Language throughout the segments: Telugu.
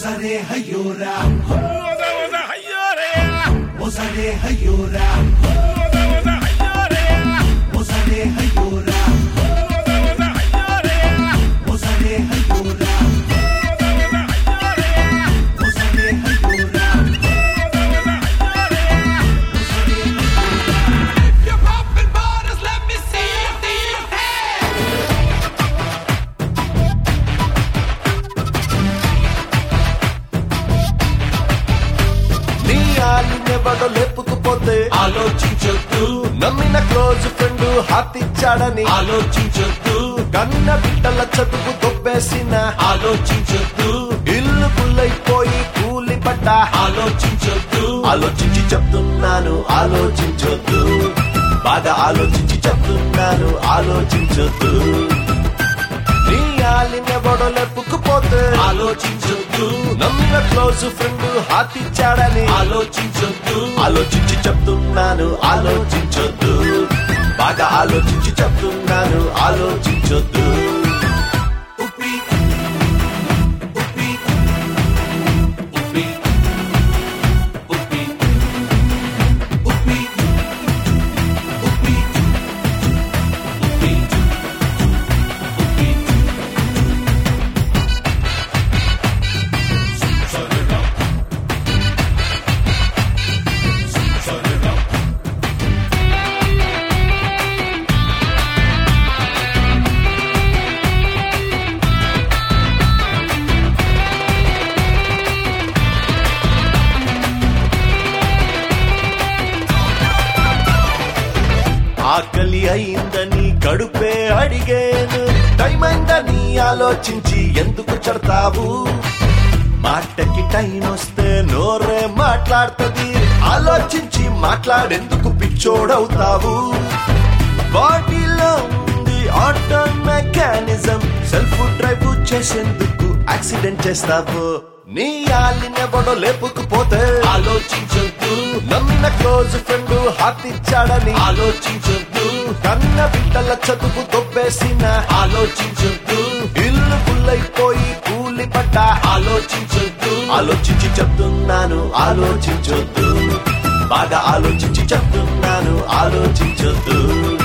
ఒసరే హయ్యోరా ఓద ఓద హయ్యోరే ఒసరే హయ్యోరా ఓద ఓద హయ్యోరే ఒసరే హయ్యోరా ఓద ఓద హయ్యోరే ఒసరే హయ్యోరా ఓద ఓద హయ్యోరే ఒసరే హయ్యోరా ఓద ఓద హయ్యోరే You're popping bottles, let me see you do your hand. నీ ఆలినెవడో లేపుకుపోతే ఆలోచించొద్దు నమ్మిన క్లోజ్ ఫ్రెండ్ హార్ట్ ఇచ్చాడని ఆలోచించొద్దు కన్న బిడ్డల చదువు దొబ్బేసిన ఆలోచించొద్దు ఇల్లు పుల్లైపోయి కూలి పడ్డ ఆలోచించొద్దు ఆలోచించి చెప్తున్నాను ఆలోచించొద్దు బాగా ఆలోచించి చెప్తున్నాను ఆలోచించొద్దు నీ ఆలినెవడో లేపుకుపోతే ఆలోచించొద్దు నమ్మిన క్లోజ్ ఫ్రెండ్ హార్ట్ ఇచ్చాడని ఆలోచించొద్దు ఆలోచించి చెప్తున్నాను ఆలోచించొద్దు బాగా ఆలోచించి చెప్తున్నాను ఆలోచించొద్దు ఉప్పి ఉప్పి ఉప్పి ఉప్పి ఉప్పి ఉప్పి ఉప్పి ఉప్పి ఆకలి అయిందని కడుపే అడిగేను టైం అయిందని ఆలోచించి ఎందుకు చెడతావు మాటకి టైం వస్తే నోరే మాట్లాడుతుంది ఆలోచించి మాట్లాడేందుకు పిచ్చోడవుతావు బాడీలో ఉంది ఆటో మెకానిజం సెల్ఫ్ డ్రైవ్ చేసేందుకు యాక్సిడెంట్ చేస్తావు నీ ఆలినెవడో లేపుకుపోతే ఆలోచించొద్దు నమ్మిన క్లోజ్ ఫ్రెండ్ హార్ట్ ఇచ్చాడని ఆలోచించొద్దు కన్న బిడ్డల చదువు దొబ్బేసిన ఆలోచించొద్దు ఇల్లు పుల్లైపోయి కూలి పడ్డ ఆలోచించొద్దు ఆలోచించి చెప్తున్నాను ఆలోచించొద్దు బాగా ఆలోచించి చెప్తున్నాను ఆలోచించొద్దు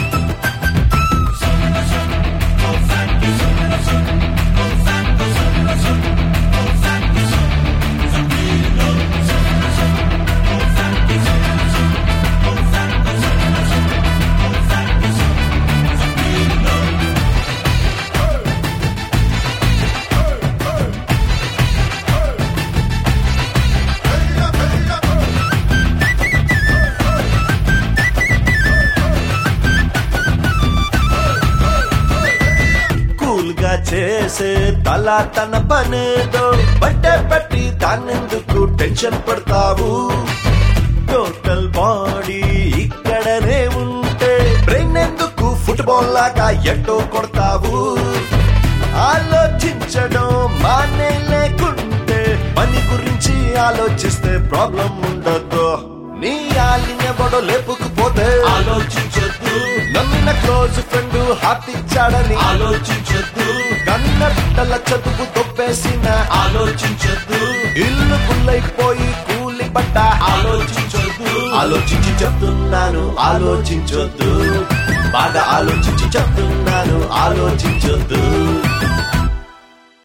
కూల్ గా చేసే తల తన పనేదో బట్టే పెట్టి దాన్నెందుకు టెన్షన్ పడతావు టోటల్ బాడీ ఇక్కడనే ఉంటే బ్రెయిన్ ఎందుకు ఫుట్బాల్ లాగా ఎట్టో కొడతావు ఆలోచించడం మానే లేకుంటే పని గురించి ఆలోచిస్తే ప్రాబ్లం ఉండదు నీ ఆలినెవడో లేపుకుపోతే ఆలోచించొద్దు నమ్మిన క్లోజ్ ఫ్రెండ్ హార్ట్ ఇచ్చాడని ఆలోచించొద్దు కన్న బిడ్డల చదువు దొబ్బేసిన ఆలోచించొద్దు ఇల్లు పుల్లైపోయి కూలి పడ్డ ఆలోచించొద్దు ఆలోచించి చెప్తున్నాను ఆలోచించొద్దు బాగా ఆలోచించి చెప్తున్నాను ఆలోచించొద్దు